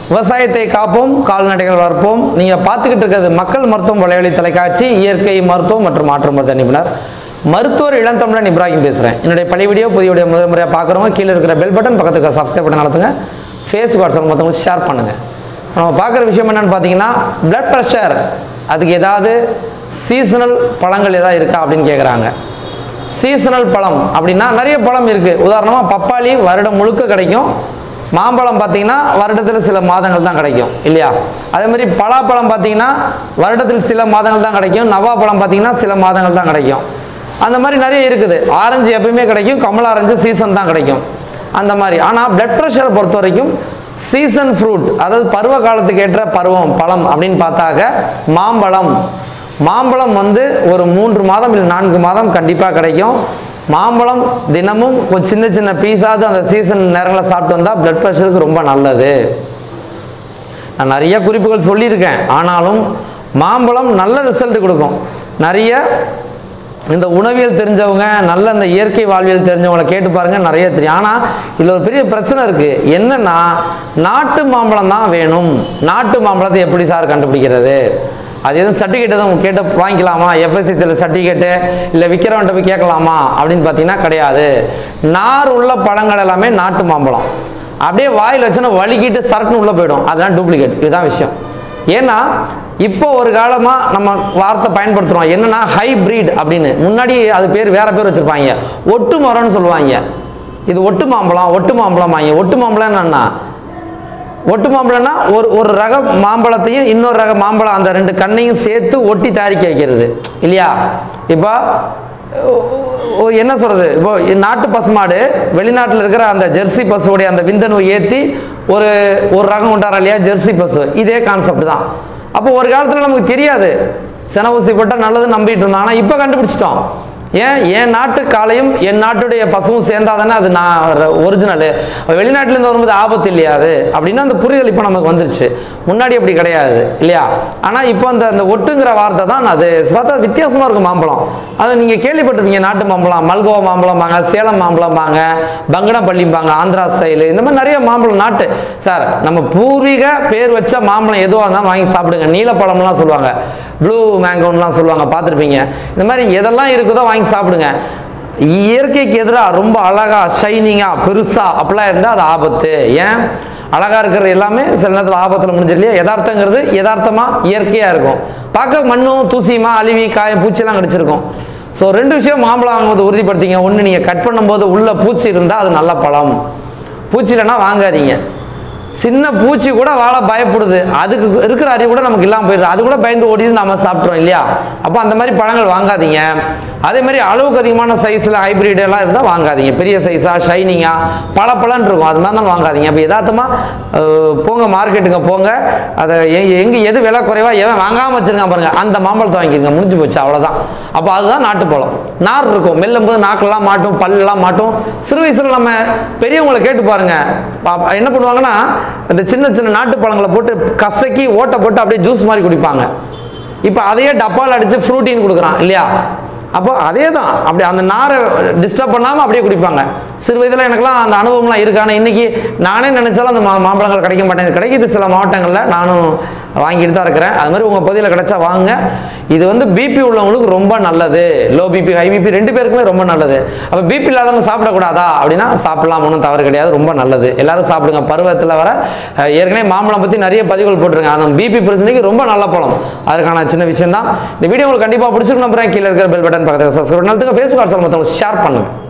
விவசாயத்தை காப்போம் கால்நடைகள் வளர்ப்போம் நீங்கள் பார்த்துக்கிட்டு இருக்கிறது மக்கள் மருத்துவம் வலைவழி தொலைக்காட்சி இயற்கை மருத்துவம் மற்றும் மாற்று மருத்துவ நிபுணர் மருத்துவர் இளந்தமிழன் இப்ராஹிம் பேசுகிறேன் என்னுடைய பழைய வீடியோ புதிய வீடியோ முதல் முறையாக பார்க்குறவங்க கீழே இருக்கிற பெல் பட்டன் பக்கத்துக்கு இருக்க சப்ஸ்கிரைப் பட்டன் நடத்துங்க ஃபேஸ்புக் வாட்ஸ்அப் மற்றவங்களுக்கு ஷேர் பண்ணுங்கள் நம்ம பார்க்குற விஷயம் என்னன்னு பார்த்தீங்கன்னா பிளட் ப்ரெஷர் அதுக்கு ஏதாவது சீசனல் பழங்கள் ஏதாவது இருக்கா அப்படின்னு கேட்குறாங்க சீசனல் பழம் அப்படின்னா நிறைய பழம் இருக்குது உதாரணமாக பப்பாளி வருடம் முழுக்க கிடைக்கும் மாம்பழம் பார்த்தீங்கன்னா வருடத்தில் சில மாதங்கள் தான் கிடைக்கும் இல்லையா அதே மாதிரி பலாப்பழம் பார்த்தீங்கன்னா வருடத்தில் சில மாதங்கள் தான் கிடைக்கும் நவாப்பழம் பார்த்தீங்கன்னா சில மாதங்கள் தான் கிடைக்கும் அந்த மாதிரி நிறைய இருக்குது ஆரஞ்சு எப்பயுமே கிடைக்கும் கமலா ஆரஞ்சு சீசன் தான் கிடைக்கும் அந்த மாதிரி ஆனால் பிளட் ப்ரெஷரை பொறுத்த வரைக்கும் சீசன் ஃப்ரூட் அதாவது பருவ காலத்துக்கு ஏற்ற பருவம் பழம் அப்படின்னு பார்த்தாக்க மாம்பழம் மாம்பழம் வந்து ஒரு மூன்று மாதம் இல்லை நான்கு மாதம் கண்டிப்பாக கிடைக்கும் மாம்பழம் தினமும் கொஞ்சம் சின்ன சின்ன பீஸாவது அந்த சீசன் நேரங்களில் சாப்பிட்டு வந்தால் பிளட் ப்ரெஷருக்கு ரொம்ப நல்லது நான் நிறைய குறிப்புகள் சொல்லியிருக்கேன் ஆனாலும் மாம்பழம் நல்ல ரிசல்ட் கொடுக்கும் நிறைய இந்த உணவியல் தெரிஞ்சவங்க நல்ல இந்த இயற்கை வாழ்வியல் தெரிஞ்சவங்களை கேட்டு பாருங்க நிறைய தெரியும் ஆனால் இதில் ஒரு பெரிய பிரச்சனை இருக்கு என்னன்னா நாட்டு மாம்பழம் தான் வேணும் நாட்டு மாம்பழத்தை எப்படி சார் கண்டுபிடிக்கிறது அது எதுவும் சர்டிஃபிகேட் எதுவும் கேட்டு வாங்கிக்கலாமா எஃப்எஸ்சிசியில் சர்டிஃபிகேட்டு இல்லை விற்கிறவன்ட்ட போய் கேட்கலாமா அப்படின்னு பார்த்தீங்கன்னா கிடையாது நார் உள்ள பழங்கள் எல்லாமே நாட்டு மாம்பழம் அப்படியே வாயில் வச்சோன்னா வலிக்கிட்டு சரக்குன்னு உள்ளே போயிடும் அதுதான் டூப்ளிகேட் இதுதான் விஷயம் ஏன்னா இப்போ ஒரு காலமாக நம்ம வார்த்தை பயன்படுத்துகிறோம் என்னன்னா ஹைப்ரிட் அப்படின்னு முன்னாடி அது பேர் வேற பேர் வச்சுருப்பாங்க ஒட்டு மரம்னு சொல்லுவாங்க இது ஒட்டு மாம்பழம் ஒட்டு மாம்பழம் வாங்க ஒட்டு மாம்பழம் என்னன்னா ஒட்டு மாம்பழம்னா ஒரு ஒரு ரக மாம்பழத்தையும் இன்னொரு ரக மாம்பழம் அந்த ரெண்டு கண்ணையும் சேர்த்து ஒட்டி தயாரிக்க வைக்கிறது இல்லையா இப்போ ஓ, என்ன சொல்றது இப்போ நாட்டு பசுமாடு வெளிநாட்டில் இருக்கிற அந்த ஜெர்சி பசுவோடைய அந்த விந்தணுவை ஏற்றி ஒரு ஒரு ரகம் கொண்டாடுறா இல்லையா ஜெர்சி பசு இதே கான்செப்ட் தான் அப்போ ஒரு காலத்தில் நமக்கு தெரியாது சென ஊசி போட்டால் நல்லதுன்னு நம்பிட்டு இருந்தோம் ஆனால் இப்போ கண்டுபிடிச்சிட்டோம் ஏன் என் நாட்டு காளையும் என் நாட்டுடைய பசுவும் சேர்ந்தாதானே அது நான் ஒரிஜினலு வெளிநாட்டிலேருந்து வரும்போது ஆபத்து இல்லையா அது அப்படின்னா அந்த புரிதல் இப்போ நமக்கு வந்துருச்சு முன்னாடி அப்படி கிடையாது இல்லையா ஆனால் இப்போ அந்த அந்த ஒட்டுங்கிற வார்த்தை தான் அது பார்த்தா வித்தியாசமாக இருக்கும் மாம்பழம் அது நீங்கள் கேள்விப்பட்டிருப்பீங்க நாட்டு மாம்பழம் மல்கோவா மாம்பழம்பாங்க சேலம் மாம்பழம்பாங்க பங்கனப்பள்ளிம்பாங்க ஆந்திரா ஸ்டைலு இந்த மாதிரி நிறைய மாம்பழம் நாட்டு சார் நம்ம பூர்வீக பேர் வச்ச மாம்பழம் எதுவாக இருந்தாலும் வாங்கி சாப்பிடுங்க நீலப்பழம்லாம் சொல்லுவாங்க ப்ளூ மேங்கோன்லாம் சொல்லுவாங்க பார்த்துருப்பீங்க இந்த மாதிரி எதெல்லாம் இருக்குதோ வாங்கி சாப்பிடுங்க இயற்கைக்கு எதிராக ரொம்ப அழகா ஷைனிங்காக பெருசா அப்படிலாம் இருந்தால் அது ஆபத்து ஏன் அழகா இருக்கிறது எல்லாமே சில நேரத்தில் ஆபத்தில் முடிஞ்சிரு இல்லையா யதார்த்தங்கிறது யதார்த்தமா இயற்கையாக இருக்கும் பார்க்க மண்ணும் தூசியுமா அழுவி காயம் பூச்சிலாம் கிடச்சிருக்கும் ஸோ ரெண்டு விஷயம் மாம்பழம் வாங்கும்போது உறுதிப்படுத்திங்க ஒன்று நீங்கள் கட் பண்ணும்போது உள்ள பூச்சி இருந்தால் அது நல்ல பழம் பூச்சி இல்லைன்னா வாங்காதீங்க சின்ன பூச்சி கூட வாழ பயப்படுது அதுக்கு இருக்கிற அறிவு கூட நமக்கு இல்லாமல் போயிடுது அது கூட பயந்து ஓடிது நம்ம சாப்பிட்றோம் இல்லையா அப்போ அந்த மாதிரி பழங்கள் வாங்காதீங்க அதே மாதிரி அளவுக்கு அதிகமான சைஸில் ஹைபிரிட் எல்லாம் இருந்தால் வாங்காதீங்க பெரிய சைஸாக ஷைனிங்காக பல பழம் இருக்கும் அது மாதிரி தான் வாங்காதீங்க அப்போ யதார்த்தமாக போங்க மார்க்கெட்டுங்க போங்க அதை எங்க எங்கே எது விலை குறைவா எவன் வாங்காமல் வச்சிருக்கான் பாருங்க அந்த மாம்பழத்தை வாங்கிருங்க முடிஞ்சு போச்சு அவ்வளோதான் அப்போ அதுதான் நாட்டுப்பழம் நார் இருக்கும் மெல்லும் போது நாக்கெல்லாம் மாட்டும் பல்லெல்லாம் மாட்டும் சிறு வயசில் நம்ம பெரியவங்களை கேட்டு பாருங்க பா- என்ன பண்ணுவாங்கன்னா இந்த சின்ன சின்ன நாட்டு பழங்களை போட்டு கசக்கி ஓட்டை போட்டு அப்படியே ஜூஸ் மாதிரி குடிப்பாங்க இப்போ அதையே டப்பால் அடித்து ஃப்ரூட்டின்னு கொடுக்குறான் இல்லையா அப்போ அதே தான் அப்படி அந்த நாரை டிஸ்டர்ப் பண்ணாமல் அப்படியே குடிப்பாங்க சிறு வயதில் எனக்குலாம் அந்த அனுபவம்லாம் இருக்கு ஆனால் இன்னைக்கு நானே நினைச்சாலும் அந்த மா மாம்பழங்கள் கிடைக்க மாட்டேங்குது கிடைக்குது சில மாவட்டங்களில் நானும் வாங்கிட்டு தான் இருக்கிறேன் அது மாதிரி உங்கள் பகுதியில் கிடைச்சா வாங்க இது வந்து பிபி உள்ளவங்களுக்கு ரொம்ப நல்லது லோ பிபி ஹை பிபி ரெண்டு பேருக்குமே ரொம்ப நல்லது அப்போ பிபி இல்லாதவங்க சாப்பிடக்கூடாதா அப்படின்னா சாப்பிடலாம் ஒன்றும் தவறு கிடையாது ரொம்ப நல்லது எல்லாரும் சாப்பிடுங்க பருவத்தில் வர அஹ், ஏற்கனவே மாம்பழம் பற்றி நிறைய பதிவுகள் போட்டிருங்க அந்த பிபி பிரச்சனைக்கு ரொம்ப நல்ல பழம் அதுக்கான சின்ன விஷயம் தான் இந்த வீடியோ உங்களுக்கு கண்டிப்பாக பிடிச்சிருக்கு நம்புறேன் கீழே இருக்கிற பெல் பட்டன் பக்கத்தில் சப்ஸ்கிரைப் பண்ணுறதுக்கு ஃபேஸ்புக் வாட்ஸ்அப் மற்றவங்களுக்கு ஷேர் பண்ணுங்க